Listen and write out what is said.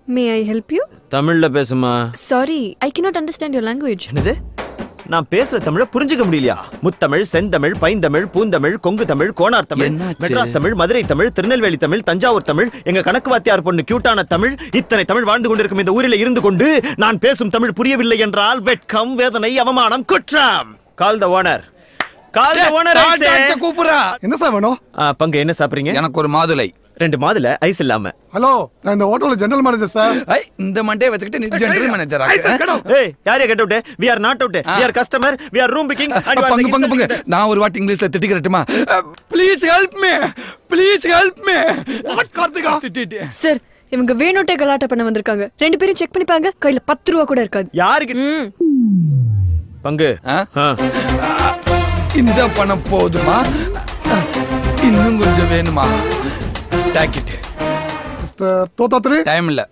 May I help you தமிழ்ல பேசுமா sorry I cannot understand your language என்னது நான் பேசுற தமிழ புரிஞ்சுக்க முடியலையா முத்தமிழ் செந்தமிழ் பைந்தமிழ் பூந்தமிழ் கொங்கு தமிழ் கோனார் தமிழ் என்னாச்சு? மெட்ராஸ் தமிழ் மதுரை தமிழ் திருநெல்வேலி தமிழ் தஞ்சாவூர் தமிழ் எங்க கணக்கு வாத்தியார் பொண்ணு கியூட்டான தமிழ் இத்தனை தமிழ் வாழ்ந்து கொண்டிருக்கும் இந்த ஊரில் இருந்து கொண்டு நான் பேசும் தமிழ் புரியவில்லை என்றால் வெட்கம் வேதனை அவமானம் குற்றம் கால் the owner call the owner கூப்பிடுறா என்ன சார் வேணும் பங்கு என்ன சாப்பிடுறீங்க எனக்கு ஒரு மாதுளை ரெண்டு மாதுல ஐஸ் இல்லாம ஹலோ நான் இந்த ஹோட்டல்ல ஜெனரல் மேனேஜர் சார் ஐ, இந்த மண்டே வச்சுக்கிட்டு நீ ஜெனரல் மேனேஜர் ஏய் யாரே get out we are not out we are customer we are room booking பங்கு பங்கு பங்கு நான் ஒரு வாட்டி இங்கிலீஷ்ல திட்டிக்கிறட்டுமா please help me please help me Karthika திட்டிட்டு சார் இவங்க வேணுட்டே கலாட்டா பண்ண வந்திருக்காங்க ரெண்டு பேரும் செக் பண்ணி பாருங்க கையில பத்து ரூபா கூட இருக்காது யாருக்கு ம் பங்கு ஆ? ஆ. இந்த பணம் போதுமா இன்னும் கொஞ்சம் வேணுமா டாக்கிட்டு மிஸ்டர் தோத்தாத்திரி டைம் இல்ல